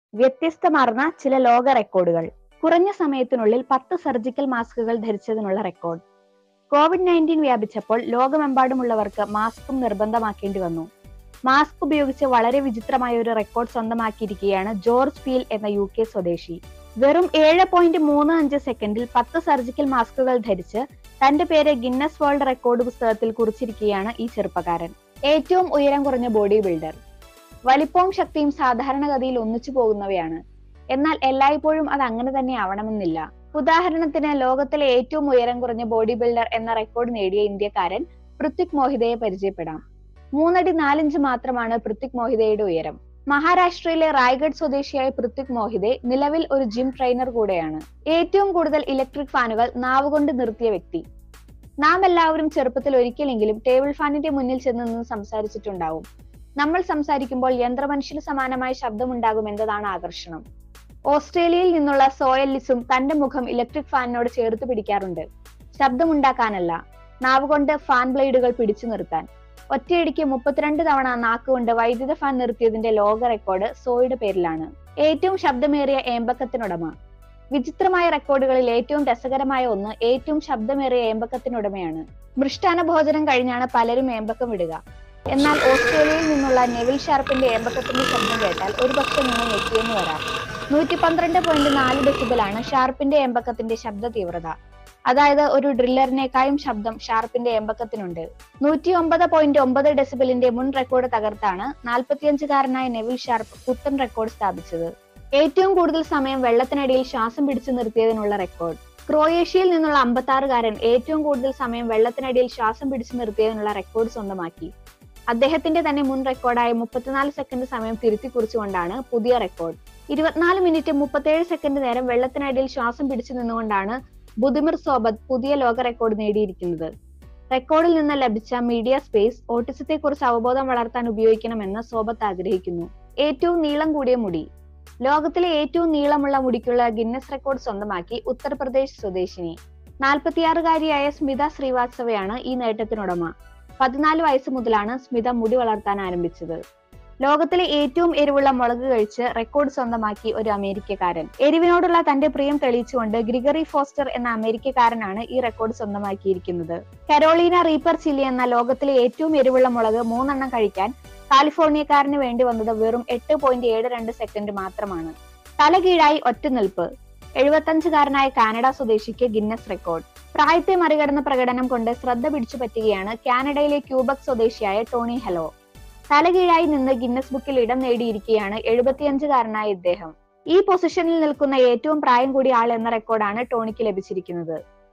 വ്യത്യസ്തമാർന്ന ചില ലോക റെക്കോർഡുകൾ കുറഞ്ഞ സമയത്തിനുള്ളിൽ പത്ത് സർജിക്കൽ മാസ്കുകൾ ധരിച്ചതിനുള്ള റെക്കോർഡ് കോവിഡ് നയൻറ്റീൻ വ്യാപിച്ചപ്പോൾ ലോകമെമ്പാടുമുള്ളവർക്ക് മാസ്കും നിർബന്ധമാക്കേണ്ടി വന്നു മാസ്ക് ഉപയോഗിച്ച് വളരെ വിചിത്രമായ ഒരു റെക്കോർഡ് സ്വന്തമാക്കിയിരിക്കുകയാണ് ജോർജ് ഫീൽ എന്ന യു കെ സ്വദേശി വെറും ഏഴ് പോയിന്റ് മൂന്ന് അഞ്ച് സെക്കൻഡിൽ പത്ത് സർജിക്കൽ മാസ്കുകൾ ധരിച്ച് തന്റെ പേര് ഗിന്നസ് വേൾഡ് റെക്കോർഡ് പുസ്തകത്തിൽ കുറിച്ചിരിക്കുകയാണ് ഈ ചെറുപ്പക്കാരൻ ഏറ്റവും ഉയരം കുറഞ്ഞ ബോഡി ബിൽഡർ വലിപ്പവും ശക്തിയും സാധാരണഗതിയിൽ ഒന്നിച്ചു പോകുന്നവയാണ് എന്നാൽ എല്ലായ്പ്പോഴും അത് അങ്ങനെ തന്നെ ആവണമെന്നില്ല ഉദാഹരണത്തിന് ലോകത്തിലെ ഏറ്റവും ഉയരം കുറഞ്ഞ ബോഡി ബിൽഡർ എന്ന റെക്കോർഡ് നേടിയ ഇന്ത്യക്കാരൻ പൃഥ്വിക് മോഹിതയെ പരിചയപ്പെടാം മൂന്നടി നാലിഞ്ച് മാത്രമാണ് പൃഥ്വിക് മോഹിതയുടെ ഉയരം മഹാരാഷ്ട്രയിലെ റായ്ഗഡ് സ്വദേശിയായ പൃഥ്വിക് മോഹിതെ നിലവിൽ ഒരു ജിം ട്രെയിനർ കൂടെയാണ് ഏറ്റവും കൂടുതൽ ഇലക്ട്രിക് ഫാനുകൾ നാവുകൊണ്ട് നിർത്തിയ വ്യക്തി നാം എല്ലാവരും ചെറുപ്പത്തിൽ ഒരിക്കലെങ്കിലും ടേബിൾ ഫാനിന്റെ മുന്നിൽ ചെന്ന് നിന്ന് സംസാരിച്ചിട്ടുണ്ടാവും നമ്മൾ സംസാരിക്കുമ്പോൾ യന്ത്രമനുഷ്യന് സമാനമായ ശബ്ദമുണ്ടാകും എന്നതാണ് ആകർഷണം ഓസ്ട്രേലിയയിൽ നിന്നുള്ള സോയല്ലിസും തന്റെ മുഖം ഇലക്ട്രിക് ഫാനിനോട് ചേർത്ത് പിടിക്കാറുണ്ട് ശബ്ദമുണ്ടാക്കാനല്ല നാവുകൊണ്ട് ഫാൻ ബ്ലേഡുകൾ പിടിച്ചു നിർത്താൻ ഒറ്റയടിക്ക് മുപ്പത്തിരണ്ട് തവണ നാക്കുകൊണ്ട് വൈദ്യുത ഫാൻ നിർത്തിയതിന്റെ ലോക റെക്കോർഡ് സോയുടെ പേരിലാണ് ഏറ്റവും ശബ്ദമേറിയ ഏമ്പക്കത്തിനുടമ വിചിത്രമായ റെക്കോർഡുകളിൽ ഏറ്റവും രസകരമായ ഒന്ന് ഏറ്റവും ശബ്ദമേറിയ ഏമ്പക്കത്തിനുടമയാണ് മൃഷ്ടാന ഭോജനം കഴിഞ്ഞാണ് പലരും ഏമ്പക്കം വിടുക എന്നാൽ ഓസ്ട്രേലിയയിൽ നിന്നുള്ള നെവിൽ ഷാർപ്പിന്റെ ഏമ്പക്കത്തിന്റെ ശബ്ദം കേട്ടാൽ ഒരുപക്ഷെ നിങ്ങൾ ഞെട്ടിയെന്ന് വരാം നൂറ്റി പന്ത്രണ്ട് പോയിന്റ് നാല് ഡെസിബിളാണ് ഷാർപ്പിന്റെ ഏമ്പക്കത്തിന്റെ ശബ്ദ തീവ്രത അതായത് ഒരു ഡ്രില്ലറിനേക്കാളും ശബ്ദം ഷാർപ്പിന്റെ ഏമ്പക്കത്തിനുണ്ട് നൂറ്റി ഒമ്പത് പോയിന്റ് ഒമ്പത് ഡെസിബിളിന്റെ മുൻ റെക്കോർഡ് തകർത്താണ് നാൽപ്പത്തിയഞ്ചുകാരനായ നെവിൽ ഷാർപ്പ് പുത്തൻ റെക്കോർഡ് സ്ഥാപിച്ചത് ഏറ്റവും കൂടുതൽ സമയം വെള്ളത്തിനടിയിൽ ശ്വാസം പിടിച്ചു നിർത്തിയതിനുള്ള റെക്കോർഡ് ക്രൊയേഷ്യയിൽ നിന്നുള്ള അമ്പത്താറുകാരൻ ഏറ്റവും കൂടുതൽ സമയം വെള്ളത്തിനടിയിൽ ശ്വാസം പിടിച്ചു നിർത്തിയതിനുള്ള റെക്കോർഡ് സ്വന്തമാക്കി അദ്ദേഹത്തിന്റെ തന്നെ മുൻ റെക്കോർഡായ മുപ്പത്തിനാല് സെക്കൻഡ് സമയം തിരുത്തി കുറിച്ചുകൊണ്ടാണ് പുതിയ റെക്കോർഡ് ഇരുപത്തിനാല് മിനിറ്റ് മുപ്പത്തേഴ് സെക്കൻഡ് നേരം വെള്ളത്തിനടിയിൽ ശ്വാസം പിടിച്ചു നിന്നുകൊണ്ടാണ് ബുദിമിർ സോബത്ത് പുതിയ ലോക റെക്കോർഡ് നേടിയിരിക്കുന്നത് റെക്കോർഡിൽ നിന്ന് ലഭിച്ച മീഡിയ സ്പേസ് ഓട്ടിസത്തെ കുറിച്ച് അവബോധം വളർത്താൻ ഉപയോഗിക്കണമെന്ന് സോബത്ത് ആഗ്രഹിക്കുന്നു ഏറ്റവും നീളം കൂടിയ മുടി ലോകത്തിലെ ഏറ്റവും നീളമുള്ള മുടിക്കുള്ള ഗിന്നസ് റെക്കോർഡ് സ്വന്തമാക്കി ഉത്തർപ്രദേശ് സ്വദേശിനി നാൽപ്പത്തിയാറുകാരിയായ സ്മിത ശ്രീവാത്സവയാണ് ഈ നേട്ടത്തിനുടമ പതിനാല് വയസ്സ് മുതലാണ് സ്മിത മുടി വളർത്താൻ ആരംഭിച്ചത് ലോകത്തിലെ ഏറ്റവും എരിവുള്ള മുളക് കഴിച്ച് റെക്കോർഡ് സ്വന്തമാക്കി ഒരു അമേരിക്കക്കാരൻ എരിവിനോടുള്ള തന്റെ പ്രിയം തെളിയിച്ചുകൊണ്ട് ഗ്രിഗറി ഫോസ്റ്റർ എന്ന അമേരിക്കക്കാരനാണ് ഈ റെക്കോർഡ് സ്വന്തമാക്കിയിരിക്കുന്നത് കരോളീന റീപ്പർ ചില്ലി എന്ന ലോകത്തിലെ ഏറ്റവും എരിവുള്ള മുളക് മൂന്നെണ്ണം കഴിക്കാൻ കാലിഫോർണിയക്കാരന് വേണ്ടി വന്നത് വെറും എട്ട് പോയിന്റ് ഏഴ് രണ്ട് സെക്കൻഡ് മാത്രമാണ് തലകീഴായി ഒറ്റനിൽപ്പ് എഴുപത്തഞ്ചുകാരനായ കാനഡ സ്വദേശിക്ക് ഗിന്നസ് റെക്കോർഡ് പ്രായത്തെ മറികടന്ന പ്രകടനം കൊണ്ട് ശ്രദ്ധ പിടിച്ചു പറ്റുകയാണ് കാനഡയിലെ ക്യൂബക് സ്വദേശിയായ ടോണി ഹെലോ തലകീഴായി നിന്ന് ഗിന്നസ് ബുക്കിൽ ഇടം നേടിയിരിക്കുകയാണ് എഴുപത്തിയഞ്ചുകാരനായ ഇദ്ദേഹം ഈ പൊസിഷനിൽ നിൽക്കുന്ന ഏറ്റവും പ്രായം കൂടിയ ആൾ എന്ന റെക്കോർഡാണ് ടോണിക്ക് ലഭിച്ചിരിക്കുന്നത്